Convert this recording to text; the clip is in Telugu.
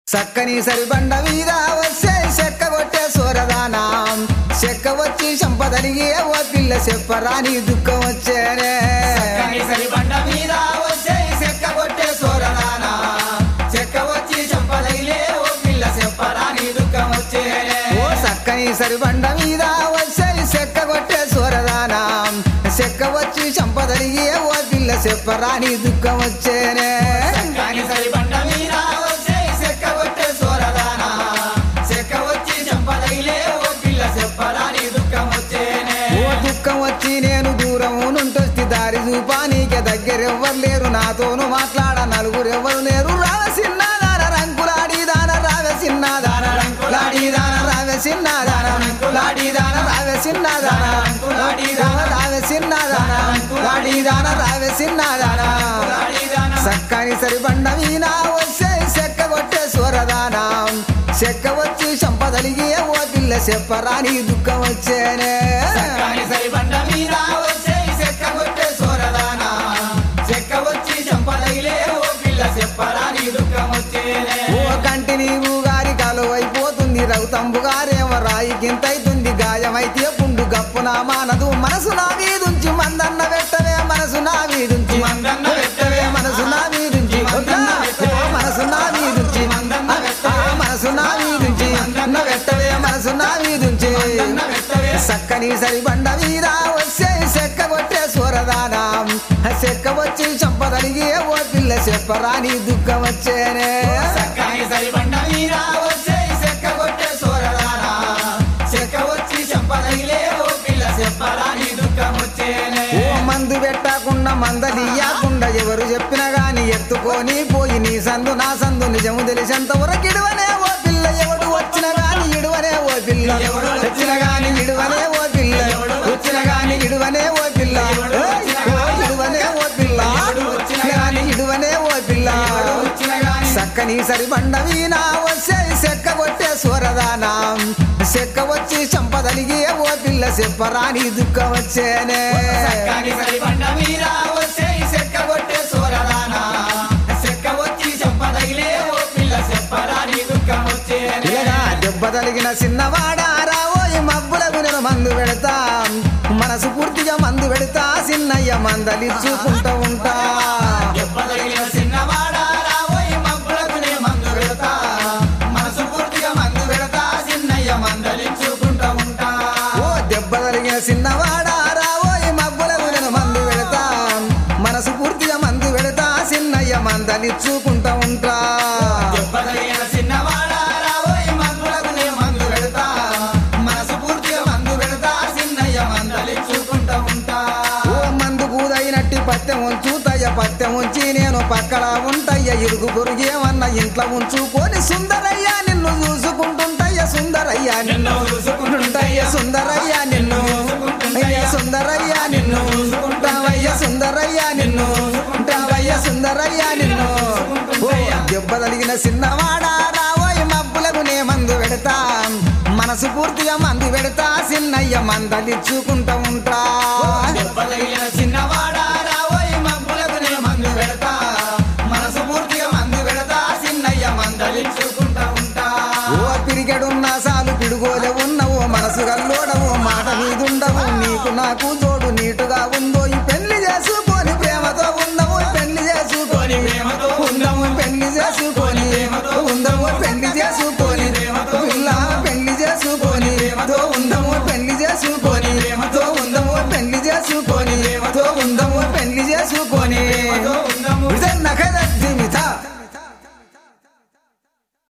సక్కని సరిబండ మీద వచ్చే చెక్క కొట్టే సూరదానం చెక్క వచ్చి సంపదలిగి ఓ పిల్ల చెప్పరాని దుఃఖం వచ్చేనే చక్కని సరిబండ మీద వచ్చే చెక్క కొట్టే సోరదానా చెక్క వచ్చి చంపదగిలే ఓ పిల్ల చెప్పరాని దుఃఖం వచ్చేనే ఓ సక్కని సరిబండ మీద వచ్చే చెక్క కొట్టే సూరదానం చెక్క వచ్చి సంపదలిగి ఓ పిల్ల చెప్పరాని దుఃఖం వచ్చేనే చక్కని సరిబండ మీద వచ్చే చెక్క కొట్టే సోరదానా చెక్క వచ్చి చంపదగిలే ఓ పిల్ల చెప్పరాని దుఃఖం వచ్చేనే ఓ దుఃఖం వచ్చి నేను దూరం నుంటొచ్చి దారి చూపా నీకే దగ్గరెవ్వరు లేరు నాతోను మాట్లాడ నలుగురు ఎవరు లేరు రావ సిన్నదాన రంకులాడి దాన రావ సిన్నదాన రంకులాడి దాన రావ సిన్నదాన రంకులాడి దాన రావ సిన్నదాన రంకులాడి దాన రావ సిన్నదాన రంకులాడి దాన రావ సిన్నదాన సక్కని సరిబండ వీణా వచ్చే చెక్క కొట్టే స్వరదానం చెక్క వచ్చి సంపదలిగి ఓ పిల్ల చెప్పరాని దుఃఖం వచ్చేనే చక్కని సరిబండ మీద వచ్చే చెక్క కొట్టే సోరదానా చెక్క వచ్చి చంపదగిలే ఓ పిల్ల చెప్పరాని దుఃఖం వచ్చేనే ఓ కంటి నీవు గారి కాలు అయిపోతుంది రౌతంబు గారేమో రాయి గింతైతుంది గాయమైతే పుండు గప్పున మానదు మనసు నా వీదుంచి మందన్న పెట్టవే మనసు నా వీదుంచి మందన్న పెట్టవే మనసు నా వీదుంచి మందన్న పెట్టవే మనసు నా వీదుంచి మందన్న పెట్టవే ఆ, మనసు నా వీదుంచి మందన్న పెట్టవే మనసు నా వీదుంచి మందన్న పెట్టవే సక్కని సరిబండ వీరా వచ్చే చెక్క కొట్టే సూరదానం చెక్క వచ్చి చంపదలిగి ఓ పిల్ల చెప్పరాని దుఃఖం వచ్చేనే చక్కని సరిబండ మీద వచ్చే చెక్క కొట్టే సోరదానా చెక్క వచ్చి చంపదగిలే ఓ పిల్ల చెప్పరాని దుఃఖం వచ్చేనే ఓ మందు పెట్టకుండా మందలియకుండా ఎవరు చెప్పినా గాని ఎత్తుకొని పోయి నీ సందు నా సందు నిజము తెలిసేంత వరకు ఇడువనే ఓ పిల్ల ఎవడు వచ్చిన గాని ఇడువనే ఓ పిల్ల ఎవడు వచ్చిన గాని ఇడువనే ఓ పిల్ల వచ్చిన గాని ఇడువనే ఓ పిల్ల ఏయ్, ఓ ఇడువనే ఓ పిల్ల వచ్చిన గాని ఇడువనే ఓ పిల్ల వచ్చిన గాని సక్కని సరిబండ వీణా వచ్చే చెక్క కొట్టే సూరదానం చెక్క వచ్చి చంపదలిగి ఓ పిల్ల చెప్పరాని దుఃఖం వచ్చేనే చక్కని సరిబండ మీద వచ్చే చెక్క కొట్టే సోరదానా చెక్క వచ్చి చంపదగిలే ఓ పిల్ల చెప్పరాని దుఃఖం వచ్చేనే ఇలాగా దెబ్బ తలిగిన చిన్నవాడా రావోయి మబ్బులకు నేను మందు పెడతా మనసు పూర్తిగా మందు పెడతా చిన్నయ్య మందలిచ్చుకుంటూ ఉంటా దెబ్బతగిలిన చిన్నవాడా రాబోయి మబ్బులకు నే మందు పెడతా మనసు పూర్తిగా మందు పెడతా చిన్నయ్య మందలించుకుంటా ఉంటా ఓ దెబ్బ తలిగిన చిన్నవాడా రావోయి మబ్బులకు నేను మందు పెడతా మనసు పూర్తిగా మందు పెడతా చిన్నయ్య మందలిచ్చుకుంటూ ఉంటా దెబ్బతగిలిన చిన్నవాడా రాబోయి మబ్బులకు నే మందు పెడతా మనసు పూర్తిగా మందు పెడతా చిన్నయ్య మందలించుకుంటా ఉంటా ఓ మందు కూదైనట్టి పత్తెం ఉంచుతయ్య పత్తెం ఉంచి నేను పక్కన ఉంటాయ్య ఇరుగు పొరుగేమన్న ఇంట్లో ఉంచుకొని సుందరయ్య నిన్ను చూసుకుంటుంటయ్య సుందరయ్య నిన్ను చూసుకుంటుంటయ్య సుందరయ్య నిన్ను అయ్య సుందరయ్య నిన్ను ఉంటావయ్య సుందరయ్య నిన్ను ఉంటావయ్య సుందరయ్య నిన్ను ఓ దెబ్బ తలిగిన చిన్నవాడా రావోయ్ మబ్బులకు నే మందు పెడతా మనసు పూర్తిగా మందు పెడతా చిన్నయ్య మందలిచ్చుకుంటా ఉంటా దెబ్బతగిలిన చిన్నవాడా రాబోయి మబ్బులకు నే మందు పెడతా మనసు పూర్తిగా మందు పెడతా చిన్నయ్య మందలించుకుంటా ఉంటా ఓ పిరిగడున్న సాలు పిడుగోలే ఉన్నవు మనసు గల్లోడవు మాట మీదుండవు నీకు నాకు జోడు నీటుగా ఉందో ఈ పెళ్లి చేసుకొని ప్రేమతో ఉండవు పెళ్లి చేసుకొని ప్రేమతో ఉందము పెళ్లి చేసుకొని ఉందము పెళ్లి చేసుకొని పిల్ల పెళ్లి చేసుకొని తో ఉందము పెళ్లి చేసుకొని తో ఉందము పెళ్లి చేసుకొని తో ఉందము పెళ్లి చేసుకొని ఉందము నఖద